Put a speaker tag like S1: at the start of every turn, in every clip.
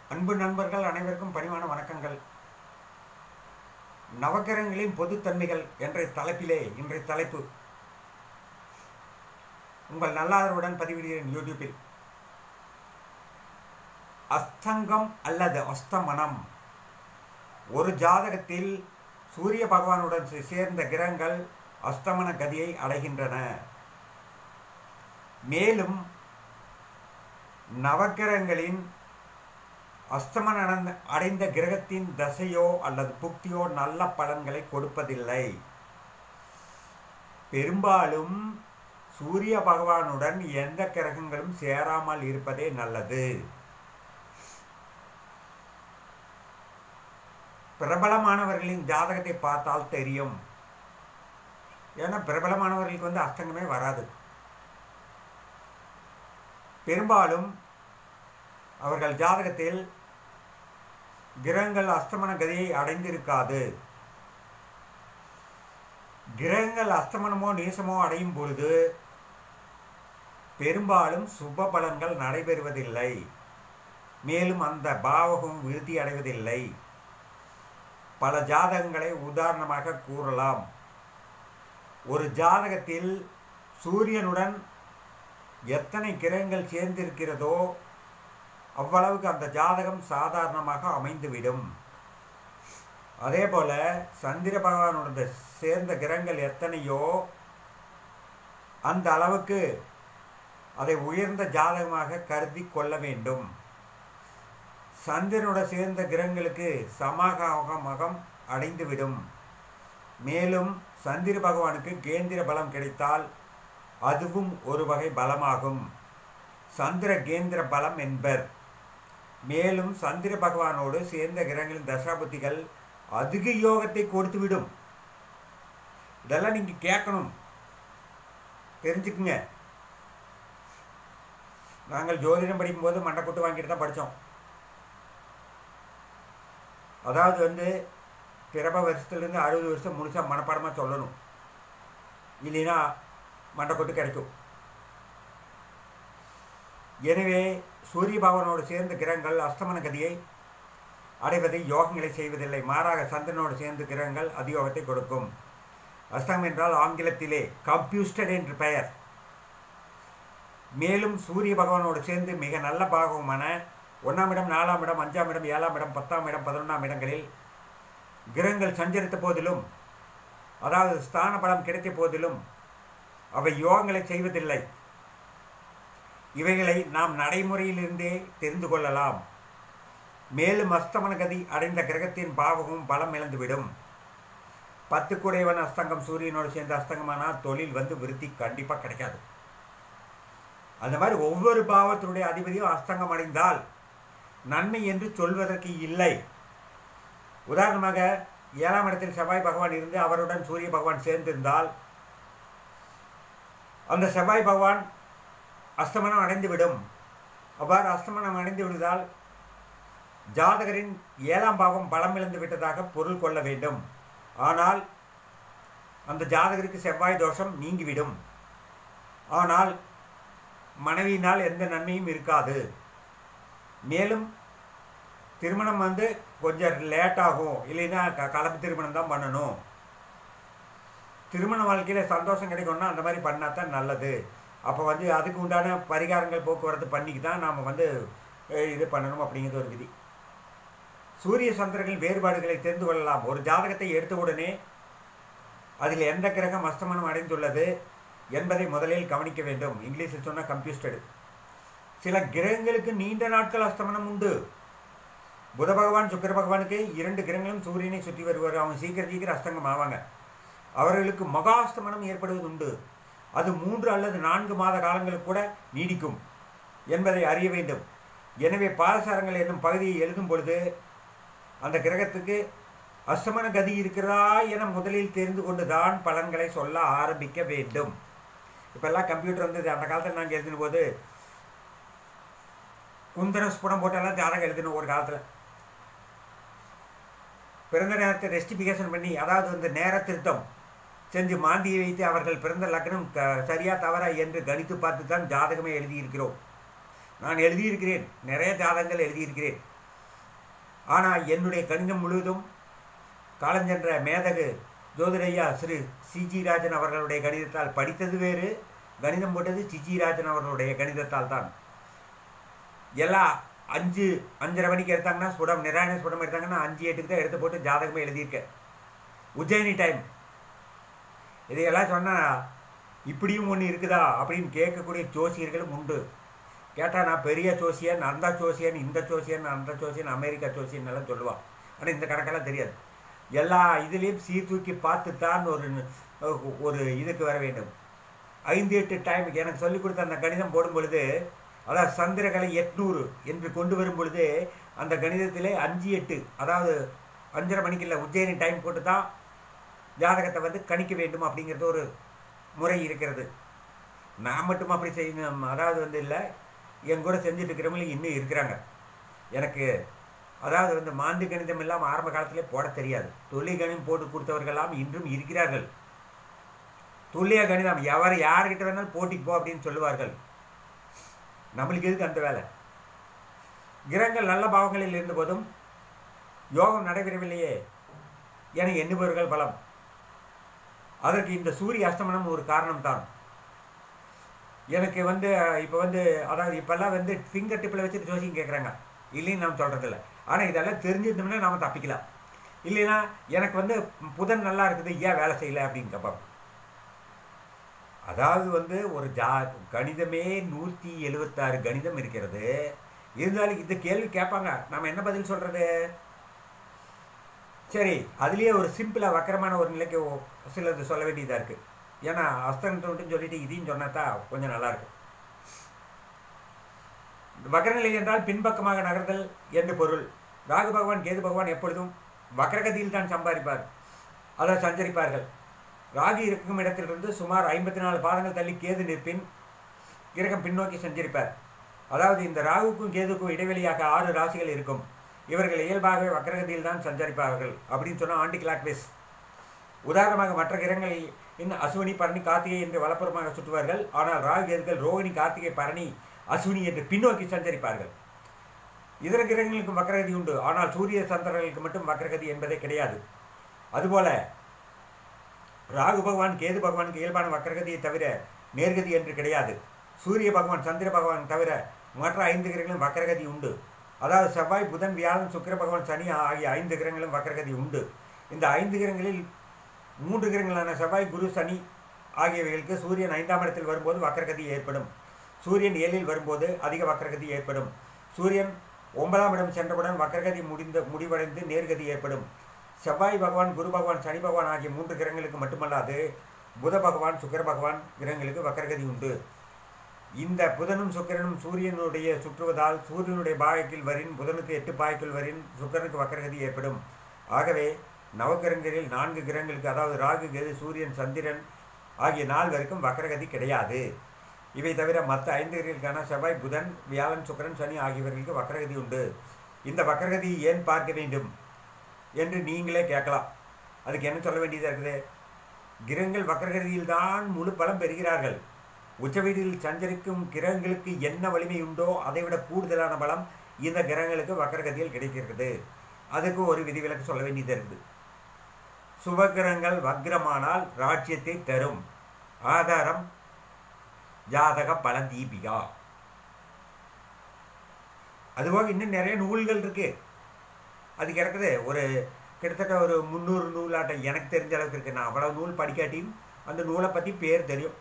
S1: அன்பு நண்பர்கள் அனைவருக்கும் பணிவான வணக்கங்கள் நவக்கிரகங்களின் பொதுத்தன்மைகள் என்ற தலைப்பிலே இன்றைய தலைப்பு உங்கள் நல்லாதருடன் பதிவிடுகிறேன் யூடியூப்பில் அஸ்தங்கம் அல்லது அஸ்தமனம் ஒரு ஜாதகத்தில் சூரிய பகவானுடன் சேர்ந்த கிரகங்கள் அஸ்தமன கதியை அடைகின்றன மேலும் நவக்கிரகங்களின் அஸ்தமன அடைந்த- அடைந்த கிரகத்தின் தசையோ அல்லது புக்தியோ நல்ல பலன்களை கொடுப்பதில்லை பெரும்பாலும் சூரிய பகவானுடன் எந்த கிரகங்களும் சேராமல் இருப்பதே நல்லது பிரபலமானவர்களின் ஜாதகத்தை பார்த்தால் தெரியும் ஏன்னா பிரபலமானவர்களுக்கு வந்து அஸ்தங்கமே வராது பெரும்பாலும் அவர்கள் ஜாதகத்தில் கிரகங்கள் அஸ்தமன கதியை அடைந்திருக்காது கிரகங்கள் அஸ்தமனமோ நேசமோ அடையும் பொழுது பெரும்பாலும் சுப பலன்கள் நடைபெறுவதில்லை மேலும் அந்த பாவகம் விருத்தி அடைவதில்லை பல ஜாதகங்களை உதாரணமாக கூறலாம் ஒரு ஜாதகத்தில் சூரியனுடன் எத்தனை கிரகங்கள் சேர்ந்திருக்கிறதோ அவ்வளவுக்கு அந்த ஜாதகம் சாதாரணமாக அமைந்துவிடும் அதே போல சந்திர பகவானுடன் சேர்ந்த கிரகங்கள் எத்தனையோ அந்த அளவுக்கு அதை உயர்ந்த ஜாதகமாக கருதி கொள்ள வேண்டும் சந்திரனுடன் சேர்ந்த கிரகங்களுக்கு சமாகமகம் அடைந்துவிடும் மேலும் சந்திர பகவானுக்கு கேந்திர பலம் கிடைத்தால் அதுவும் ஒரு வகை பலமாகும் சந்திர கேந்திர பலம் என்பர் மேலும் சந்திர பகவானோடு சேர்ந்த கிரகங்களின் தசாபுத்திகள் அதிக யோகத்தை கொடுத்துவிடும் இதெல்லாம் நீங்க கேட்கணும் தெரிஞ்சுக்குங்க நாங்கள் ஜோதிடம் படிக்கும்போது மண்டைக்குட்டு வாங்கிட்டு தான் படித்தோம் அதாவது வந்து பிறப்ப வருஷத்துலேருந்து அறுபது வருஷம் முழுசாக மனப்பாடமாக சொல்லணும் இல்லைன்னா மண்டைக்கொட்டு கிடைக்கும் எனவே சூரிய பகவானோடு சேர்ந்த கிரகங்கள் அஸ்தமன கதியை அடைவதை யோகங்களை செய்வதில்லை மாறாக சந்திரனோடு சேர்ந்த கிரகங்கள் அதியோகத்தை கொடுக்கும் அஸ்தம் என்றால் ஆங்கிலத்திலே கம்ப்யூஸ்டட் என்று பெயர் மேலும் சூரிய பகவானோடு சேர்ந்து மிக நல்ல பாகமான ஒன்றாம் இடம் நாலாம் இடம் அஞ்சாம் இடம் ஏழாம் இடம் பத்தாம் இடம் பதினொன்றாம் இடங்களில் கிரகங்கள் சஞ்சரித்த போதிலும் அதாவது ஸ்தான பலம் கிடைத்த போதிலும் அவை யோகங்களை செய்வதில்லை இவைகளை நாம் நடைமுறையிலிருந்தே தெரிந்து கொள்ளலாம் மேலும் அஸ்தமன கதி அடைந்த கிரகத்தின் பாவமும் பலம் இழந்துவிடும் பத்து குடையவன் அஸ்தங்கம் சூரியனோடு சேர்ந்த அஸ்தங்கமானால் தொழில் வந்து விருத்தி கண்டிப்பாக கிடைக்காது அந்த மாதிரி ஒவ்வொரு பாவத்தினுடைய அதிபதியும் அஸ்தங்கம் அடைந்தால் நன்மை என்று சொல்வதற்கு இல்லை உதாரணமாக ஏழாம் இடத்தில் செவ்வாய் பகவான் இருந்து அவருடன் சூரிய பகவான் சேர்ந்திருந்தால் அந்த செவ்வாய் பகவான் அஸ்தமனம் அடைந்துவிடும் அவ்வாறு அஸ்தமனம் அடைந்து விடுவதால் ஜாதகரின் ஏழாம் பாவம் பலம் இழந்து விட்டதாக பொருள் கொள்ள வேண்டும் ஆனால் அந்த ஜாதகருக்கு செவ்வாய் தோஷம் நீங்கிவிடும் ஆனால் மனைவியினால் எந்த நன்மையும் இருக்காது மேலும் திருமணம் வந்து கொஞ்சம் லேட் ஆகும் இல்லைன்னா க கலப்பு திருமணம் தான் பண்ணணும் திருமண வாழ்க்கையில் சந்தோஷம் கிடைக்கும்னா அந்த மாதிரி பண்ணால் தான் நல்லது அப்போ வந்து அதுக்கு உண்டான பரிகாரங்கள் போக்குவரத்து பண்ணிக்கு தான் நாம் வந்து அஹ், இது பண்ணணும் அப்படிங்கிறது ஒரு விதி சூரிய சந்திரர்கள் வேறுபாடுகளை தெரிந்து கொள்ளலாம் ஒரு ஜாதகத்தை எடுத்த உடனே அதில் எந்த கிரகம் அஸ்தமனம் அடைந்துள்ளது என்பதை முதலில் கவனிக்க வேண்டும் இங்கிலீஷில் சொன்னால் கம்ப்யூஸ்டடு சில கிரகங்களுக்கு நீண்ட நாட்கள் அஸ்தமனம் உண்டு புத பகவான் சுக்கிர பகவானுக்கு இரண்டு கிரகங்களும் சூரியனை சுற்றி வருவார் அவங்க சீக்கிரம் சீக்கிரம் அஸ்தங்கம் ஆவாங்க அவர்களுக்கு மகாஸ்தமனம் ஏற்படுவது உண்டு அது மூன்று அல்லது நான்கு மாத காலங்களுக்கு கூட நீடிக்கும் என்பதை அறிய வேண்டும் எனவே பாரசாரங்கள் என்னும் பகுதியை எழுதும் பொழுது அந்த கிரகத்துக்கு அஸ்தமன கதி இருக்கிறதா என முதலில் தெரிந்து கொண்டு தான் பலன்களை சொல்ல ஆரம்பிக்க வேண்டும் இப்பெல்லாம் கம்ப்யூட்டர் வந்தது அந்த காலத்தில் நாங்கள் எழுதின போது குந்தர ஸ்புடம் போட்டெல்லாம் ஜாதகம் எழுதினோம் ஒரு காலத்தில் பிறந்த நேரத்தை ரெஸ்டிஃபிகேஷன் பண்ணி அதாவது வந்து நேர திருத்தம் செஞ்சு மாந்தியை வைத்து அவர்கள் பிறந்த லக்னம் க சரியா தவறா என்று கணித்து பார்த்து தான் ஜாதகமே எழுதியிருக்கிறோம் நான் எழுதியிருக்கிறேன் நிறைய ஜாதகங்கள் எழுதியிருக்கிறேன் ஆனால் என்னுடைய கணிதம் முழுவதும் காலஞ்சென்ற மேதகு ஜோதிரையா ஸ்ரீ சிஜி ராஜன் அவர்களுடைய கணிதத்தால் படித்தது வேறு கணிதம் போட்டது சிஜி ராஜன் அவர்களுடைய கணிதத்தால் தான் எல்லாம் அஞ்சு அஞ்சரை மணிக்கு எடுத்தாங்கன்னா ஸ்புடம் நிராயண ஸ்புடம் எடுத்தாங்கன்னா அஞ்சு எட்டுக்கு தான் எடுத்து போட்டு ஜாதகமே எழுதியிருக்கேன் உஜ்ஜயினி டைம் இதையெல்லாம் சொன்னால் இப்படியும் ஒன்று இருக்குதா அப்படின்னு கேட்கக்கூடிய ஜோசியர்களும் உண்டு கேட்டால் நான் பெரிய ஜோசியன் அந்த ஜோசியன் இந்த ஜோசியன் அந்த ஜோசியன் அமெரிக்கா ஜோசியன் எல்லாம் சொல்லுவான் ஆனால் இந்த கணக்கெல்லாம் தெரியாது எல்லா இதுலேயும் சீர்தூக்கி பார்த்து தான் ஒரு ஒரு இதுக்கு வர வேண்டும் ஐந்து எட்டு டைம் எனக்கு சொல்லிக் கொடுத்த அந்த கணிதம் போடும் பொழுது அதாவது சந்திரகலை எட்நூறு என்று கொண்டு வரும் பொழுது அந்த கணிதத்திலே அஞ்சு எட்டு அதாவது அஞ்சரை மணிக்கு இல்லை உஜ்ஜயினி டைம் போட்டு தான் ஜாதகத்தை வந்து கணிக்க வேண்டும் அப்படிங்கிறது ஒரு முறை இருக்கிறது நான் மட்டும் அப்படி செய்யணும் அதாவது வந்து இல்லை என் கூட செஞ்சுட்டு இருக்கிறவங்களும் இன்னும் இருக்கிறாங்க எனக்கு அதாவது வந்து மாந்து கணிதம் எல்லாம் ஆரம்ப காலத்திலே போட தெரியாது தொழில் கணிதம் போட்டு கொடுத்தவர்களெல்லாம் இன்றும் இருக்கிறார்கள் துல்லிய கணிதம் எவர் யார்கிட்ட வேணாலும் போட்டிக்கு போ அப்படின்னு சொல்லுவார்கள் நம்மளுக்கு எதுக்கு அந்த வேலை கிரகங்கள் நல்ல பாவங்களில் இருந்தபோதும் யோகம் நடைபெறவில்லையே என எண்ணுபவர்கள் பலம் அதற்கு இந்த சூரிய அஸ்தமனம் ஒரு காரணம் தான் எனக்கு வந்து இப்போ வந்து அதாவது இப்போல்லாம் வந்து ஃபிங்கர் டிப்பில் வச்சுட்டு ஜோசியம் கேட்குறாங்க இல்லைன்னு நாம் சொல்கிறதில்ல ஆனால் இதெல்லாம் தெரிஞ்சிருந்தோம்னா நாம் தப்பிக்கலாம் இல்லைன்னா எனக்கு வந்து புதன் நல்லா இருக்குது ஏன் வேலை செய்யலை அப்படின்னு கேட்பாங்க அதாவது வந்து ஒரு ஜா கணிதமே நூற்றி எழுபத்தாறு கணிதம் இருக்கிறது இருந்தாலும் இந்த கேள்வி கேட்பாங்க நம்ம என்ன பதில் சொல்கிறது சரி அதுலேயே ஒரு சிம்பிளாக வக்கரமான ஒரு நிலைக்கு சிலது சொல்ல வேண்டியதாக இருக்குது ஏன்னா அஸ்தனத்தை மட்டும் சொல்லிட்டு இதையும் சொன்னா தான் கொஞ்சம் நல்லாயிருக்கும் வக்கரநிலை என்றால் பின்பக்கமாக நகர்தல் என்று பொருள் ராகு பகவான் கேது பகவான் எப்பொழுதும் வக்கரகதியில் தான் சம்பாதிப்பார் அதை சஞ்சரிப்பார்கள் ராகு இருக்கும் இடத்திலிருந்து சுமார் ஐம்பத்தி நாலு பாதங்கள் தள்ளி கேது நிற்பின் கிரகம் பின்னோக்கி சஞ்சரிப்பார் அதாவது இந்த ராகுக்கும் கேதுக்கும் இடைவெளியாக ஆறு ராசிகள் இருக்கும் இவர்கள் இயல்பாகவே வக்கரகதியில் தான் சஞ்சரிப்பார்கள் அப்படின்னு சொன்னால் ஆண்டி கிளாக்வேஸ் உதாரணமாக மற்ற கிரகங்களில் இன்னும் அசுவினி பரணி கார்த்திகை என்று வலப்புறமாக சுற்றுவார்கள் ஆனால் ராகு கேதுகள் ரோகிணி கார்த்திகை பரணி அசுவினி என்று பின்னோக்கி சஞ்சரிப்பார்கள் இதர கிரகங்களுக்கும் வக்கரகதி உண்டு ஆனால் சூரிய சந்திரர்களுக்கு மட்டும் வக்கரகதி என்பதே கிடையாது அதுபோல ராகு பகவான் கேது பகவானுக்கு இயல்பான வக்கரகதியை தவிர நேர்கதி என்று கிடையாது சூரிய பகவான் சந்திர பகவான் தவிர மற்ற ஐந்து கிரகங்களும் வக்கரகதி உண்டு அதாவது செவ்வாய் புதன் வியாழன் சுக்கிர பகவான் சனி ஆகிய ஐந்து கிரகங்களும் வக்கரகதி உண்டு இந்த ஐந்து கிரகங்களில் மூன்று கிரகங்களான செவ்வாய் குரு சனி ஆகியவைகளுக்கு சூரியன் ஐந்தாம் இடத்தில் வரும்போது வக்கரகதி ஏற்படும் சூரியன் ஏழில் வரும்போது அதிக வக்கரகதி ஏற்படும் சூரியன் ஒன்பதாம் இடம் சென்றவுடன் வக்கரகதி முடிந்த முடிவடைந்து நேர்கதி ஏற்படும் செவ்வாய் பகவான் குரு பகவான் சனி பகவான் ஆகிய மூன்று கிரகங்களுக்கு மட்டுமல்லாது புத பகவான் சுக்கர பகவான் கிரகங்களுக்கு வக்கரகதி உண்டு இந்த புதனும் சுக்கிரனும் சூரியனுடைய சுற்றுவதால் சூரியனுடைய பாயக்கில் வரின் புதனுக்கு எட்டு பாய்க்குள் வரின் சுக்கரனுக்கு வக்கரகதி ஏற்படும் ஆகவே நவகிரகங்களில் நான்கு கிரகங்களுக்கு அதாவது ராகு கேது சூரியன் சந்திரன் ஆகிய நால்வருக்கும் வக்கரகதி கிடையாது இவை தவிர மற்ற ஐந்து கிரகங்களுக்கான செவ்வாய் புதன் வியாழன் சுக்கரன் சனி ஆகியவர்களுக்கு வக்கரகதி உண்டு இந்த வக்கரகதி ஏன் பார்க்க வேண்டும் என்று நீங்களே கேட்கலாம் அதுக்கு என்ன சொல்ல வேண்டியதாக இருக்குது கிரகங்கள் வக்கரகதியில் தான் முழு பலம் பெறுகிறார்கள் உச்ச வீட்டில் சஞ்சரிக்கும் கிரகங்களுக்கு என்ன வலிமை உண்டோ அதைவிட கூடுதலான பலம் இந்த கிரகங்களுக்கு வக்கரகதியில் கிடைக்கிறது அதுக்கு ஒரு விதிவிலக்கு சொல்ல வேண்டியது இருக்குது சுபகிரகங்கள் வக்ரமானால் ராஜ்யத்தை தரும் ஆதாரம் ஜாதக பல தீபிகா அதுபோக இன்னும் நிறைய நூல்கள் இருக்கு அது கிடக்குது ஒரு கிட்டத்தட்ட ஒரு முந்நூறு நூலாட்டம் எனக்கு தெரிஞ்ச அளவுக்கு இருக்கு நான் அவ்வளவு நூல் படிக்காட்டியும் அந்த நூலை பற்றி பேர் தெரியும்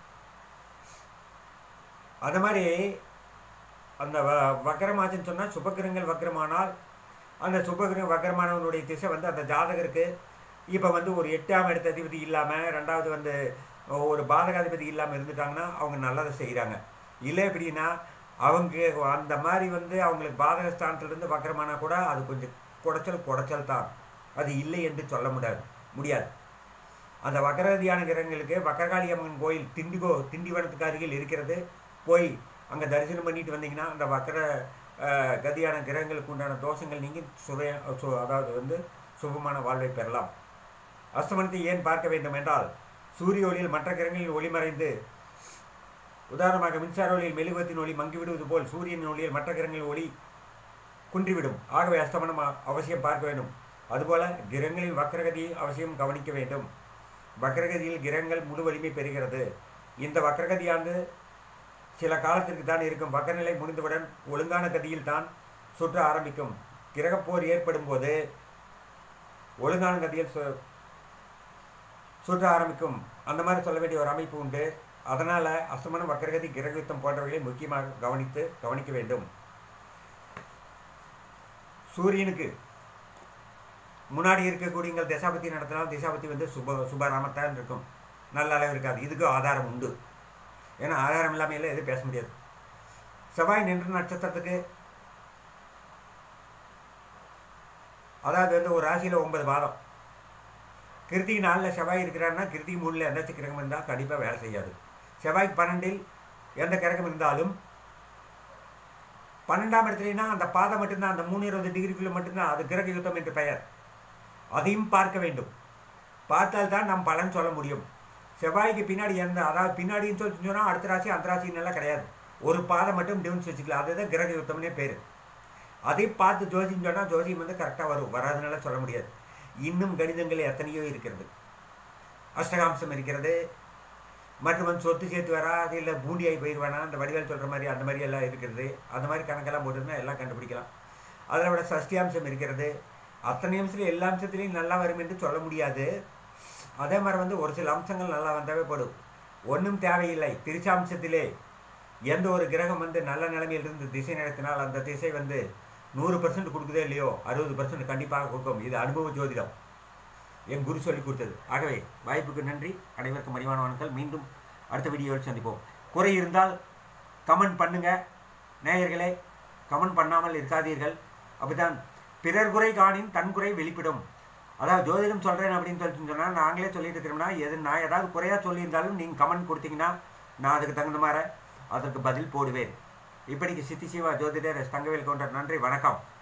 S1: அது மாதிரி அந்த வ வக்கரமாச்சுன்னு சொன்னால் சுபகிரகங்கள் வக்கரமானால் அந்த சுபகிரகம் வக்கரமானவனுடைய திசை வந்து அந்த ஜாதகருக்கு இப்போ வந்து ஒரு எட்டாம் இடத்த அதிபதி இல்லாமல் ரெண்டாவது வந்து ஒரு பாதகாதிபதி இல்லாமல் இருந்துட்டாங்கன்னா அவங்க நல்லதை செய்கிறாங்க இல்லை எப்படின்னா அவங்க அந்த மாதிரி வந்து அவங்களுக்கு பாதக ஸ்தானத்துலேருந்து வக்கரமானா கூட அது கொஞ்சம் குடைச்சல் குடைச்சல் தான் அது இல்லை என்று சொல்ல முடியாது முடியாது அந்த வக்கரதியான கிரகங்களுக்கு வக்கரகாளி அம்மன் கோயில் திண்டிகோ திண்டிவனத்துக்கு அருகில் இருக்கிறது போய் அங்கே தரிசனம் பண்ணிட்டு வந்தீங்கன்னா அந்த வக்கர கதியான கிரகங்களுக்கு உண்டான தோஷங்கள் நீங்கள் சுவைய சு அதாவது வந்து சுபமான வாழ்வை பெறலாம் அஸ்தமனத்தை ஏன் பார்க்க வேண்டும் என்றால் சூரிய ஒளியில் மற்ற கிரகங்களில் ஒளி மறைந்து உதாரணமாக மின்சார ஒளியில் மெழுகுவத்தின் ஒளி மங்கிவிடுவது போல் சூரியனின் ஒளியில் மற்ற கிரகங்களில் ஒளி குன்றிவிடும் ஆகவே அஸ்தமனம் அ- அவசியம் பார்க்க வேண்டும் அதுபோல கிரகங்களின் வக்ரகதியை அவசியம் கவனிக்க வேண்டும் வக்ரகதியில் கிரகங்கள் முழு வலிமை பெறுகிறது இந்த வக்ரகதியானது சில காலத்திற்கு தான் இருக்கும் வக்கநிலை முடிந்தவுடன் ஒழுங்கான கதியில் தான் சுற்ற ஆரம்பிக்கும் கிரகப்போர் ஏற்படும் போது ஒழுங்கான கதியில் சு- சுற்ற ஆரம்பிக்கும் அந்த மாதிரி சொல்ல வேண்டிய ஒரு அமைப்பு உண்டு அதனால் அஸ்தமனம் வக்கரகதி கிரகயுத்தம் போன்றவைகளை முக்கியமாக கவனித்து கவனிக்க வேண்டும் சூரியனுக்கு முன்னாடி இருக்கக்கூடிய திசாபத்தி நடத்தினால் திசாபத்தி வந்து சுப சுபராமத்தான் இருக்கும் நல்ல அளவு இருக்காது இதுக்கு ஆதாரம் உண்டு ஏன்னா ஆதாரம் இல்லாமல் எதுவும் பேச முடியாது செவ்வாய் நின்ற நட்சத்திரத்துக்கு அதாவது வந்து ஒரு ராசியில் ஒன்பது பாதம் கிருத்திகை நாளில் செவ்வாய் இருக்கிறாருன்னா கிருத்திகை மூணில் எந்த கிரகம் இருந்தால் கண்டிப்பாக வேலை செய்யாது செவ்வாய்க்கு பன்னெண்டில் எந்த கிரகம் இருந்தாலும் பன்னெண்டாம் இடத்துலனா அந்த பாதம் மட்டும்தான் அந்த மூணு இருபது டிகிரிக்குள்ளே மட்டும்தான் அது கிரக யுத்தம் என்று பெயர் அதையும் பார்க்க வேண்டும் பார்த்தால் தான் நாம் பலன் சொல்ல முடியும் செவ்வாய்க்கு பின்னாடி எந்த அதாவது பின்னாடின்னு சொல்லி சொன்னால் அடுத்த ராசி அந்த ராசின்னு எல்லாம் கிடையாது ஒரு பாதம் மட்டும் டிஃபரன்ஸ் வச்சுக்கலாம் அதுதான் கிரக யுத்தம்னே பேர் அதை பார்த்து ஜோசியம் சொன்னால் ஜோசியம் வந்து கரெக்டாக வரும் வராதுனால சொல்ல முடியாது இன்னும் கணிதங்கள் எத்தனையோ இருக்கிறது அஷ்டகாம்சம் இருக்கிறது மற்றும் வந்து சொத்து சேர்த்து வரா அது இல்லை பூண்டியாகி போயிடுவானா அந்த வடிவேல் சொல்கிற மாதிரி அந்த மாதிரி எல்லாம் இருக்கிறது அந்த மாதிரி கணக்கெல்லாம் போட்டுருந்தா எல்லாம் கண்டுபிடிக்கலாம் அதில் விட சஷ்டியாம்சம் இருக்கிறது அத்தனை அம்சத்தில் எல்லா அம்சத்துலேயும் நல்லா வரும் என்று சொல்ல முடியாது அதே மாதிரி வந்து ஒரு சில அம்சங்கள் நல்லா வந்தாவே போடும் ஒன்றும் தேவையில்லை திருச்சாம்சத்திலே எந்த ஒரு கிரகம் வந்து நல்ல நிலைமையில் இருந்து திசை நடத்தினால் அந்த திசை வந்து நூறு பர்சன்ட் கொடுக்குதோ இல்லையோ அறுபது பர்சன்ட் கண்டிப்பாக கொடுக்கும் இது அனுபவ ஜோதிடம் என் குரு சொல்லி கொடுத்தது ஆகவே வாய்ப்புக்கு நன்றி அனைவருக்கும் மணிவான வணக்கங்கள் மீண்டும் அடுத்த வீடியோவில் சந்திப்போம் குறை இருந்தால் கமெண்ட் பண்ணுங்க நேயர்களே கமெண்ட் பண்ணாமல் இருக்காதீர்கள் அப்படிதான் பிறர் குறை காணின் தன் குறை வெளிப்படும் அதாவது ஜோதிடம் சொல்கிறேன் அப்படின்னு சொல்லிட்டு சொன்னால் நாங்களே சொல்லிட்டு இருக்கிறோம்னா எது நான் ஏதாவது குறையாக சொல்லியிருந்தாலும் நீங்கள் கமெண்ட் கொடுத்தீங்கன்னா நான் அதுக்கு தகுந்த மாதிரி அதற்கு பதில் போடுவேன் இப்படிக்கு சித்தி சிவா ஜோதிடர் எஸ். தங்கவேல் கவுண்டர் நன்றி வணக்கம்